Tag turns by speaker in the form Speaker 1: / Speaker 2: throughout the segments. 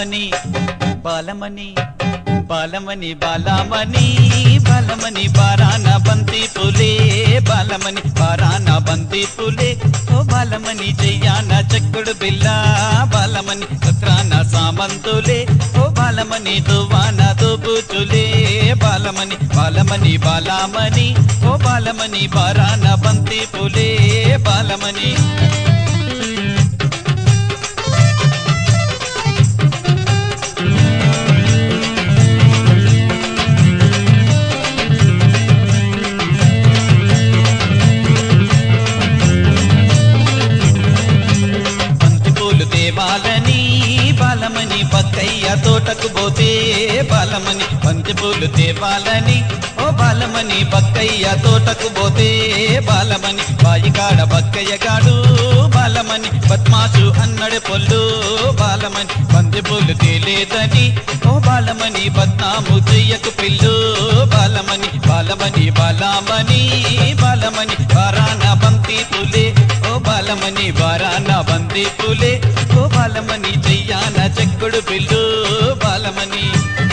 Speaker 1: బాలమని బాలమని బాలమని బాలమని బాలమని బారాన బంతి పులే బాలమని బారాన బంతి పులే ఓ బాలమని చెయ్యాన చెక్కుడు బిల్ల బాలమని సత్రాన సామంతులే ఓ బాలమని దువాన దుబుచులే బాలమని బాలమని బాలమని ఓ బాలమని బారాన బంతి పులే బాలమని బంతి పూలు తేవాలని బాలమని పక్కయ్య తోటకు పోతే బాలమని బంతి పూలు తేవాలని ఓ బాలమని బక్కయ్య తోటకు పోతే బాలమని బాయికాడ బక్కయ్య గాడు బాలమని పద్మాసు అన్నడు పొల్లు బాలమని బంతి పూలు తేలేదని ఓ బాలమని బద్నాము చెయ్యకు పిల్లు బాలమని బాలమని బాలమని బాలమని బారాన బంతి పులే ఓ బాలమని బారాన బంతి పులే ఓ బాలమని చెయ్యాన చెక్కుడు పిల్లు బాలమని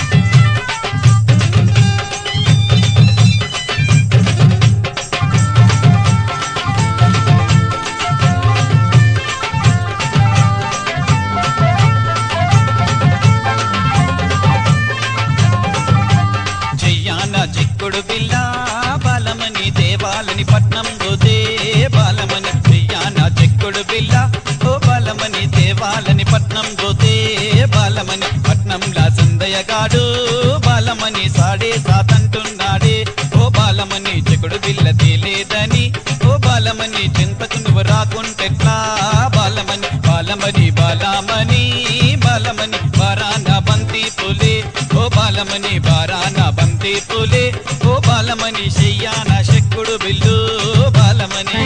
Speaker 1: చెయ్యాన చిక్కుడు బిల్ల బాలమని దేవాలని పట్నం గోదే బాలమని చెయ్యాన చిక్కుడు బిల్ల ఓ బాలమని దేవాలని పట్నం గోతే బాలమని పట్నంలా సందయగాడు బాలమని సాడే సాతంటున్నాడే ఓ బాలమని చిక్కుడు బిల్ల తేలేదని ఓ బాలమని చింతకు నువ్వు రాకుంటెట్లా బాలమని బాలమని బాలమని బాలమని బారాన బంతి పులే ఓ బాలమని బారాన బంతి పులే ఓ బాలమని చెయ్యాన శక్కుడు బిల్లు బాలమని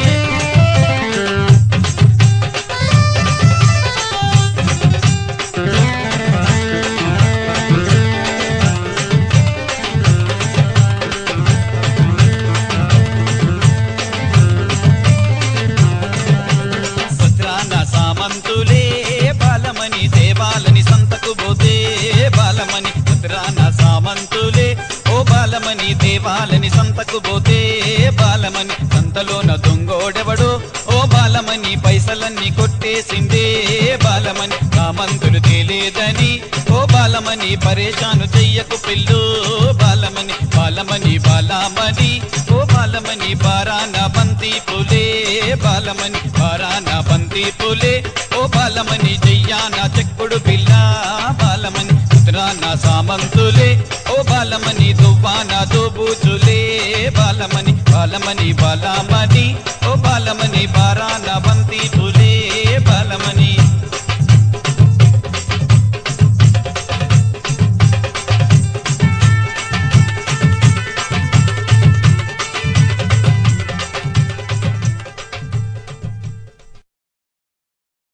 Speaker 1: సుత్రాన సామంతులే బాలమని దేవాలని సంతకు పోతే బాలమని సుత్రాన సామంతులే ఓ బాలమని దేవాలని సంతకు పోతే బాలమని సంతలోన దొంగోడెవడు ఓ బాలమని పైసలన్నీ కొట్టేసిందే బాలమని సామంతులు తేలేదని ఓ బాలమని పరేషాను చెయ్యకు పిల్లు బాలమని బాలమని బాలమని ఓ బాలమని బారాన బంతి పులే బాలమని బారాన బంతి పులే ఓ బాలమని చెయ్యాన చెక్కుడు పిల్ల బాలమని ఉత్తరాన సామంతులే ఓ బాలమని దువ్వాన దోబూచులే బాలమని బాలమని బాలమని ఓ బాలమని బారాన బంతి పులే బాలమని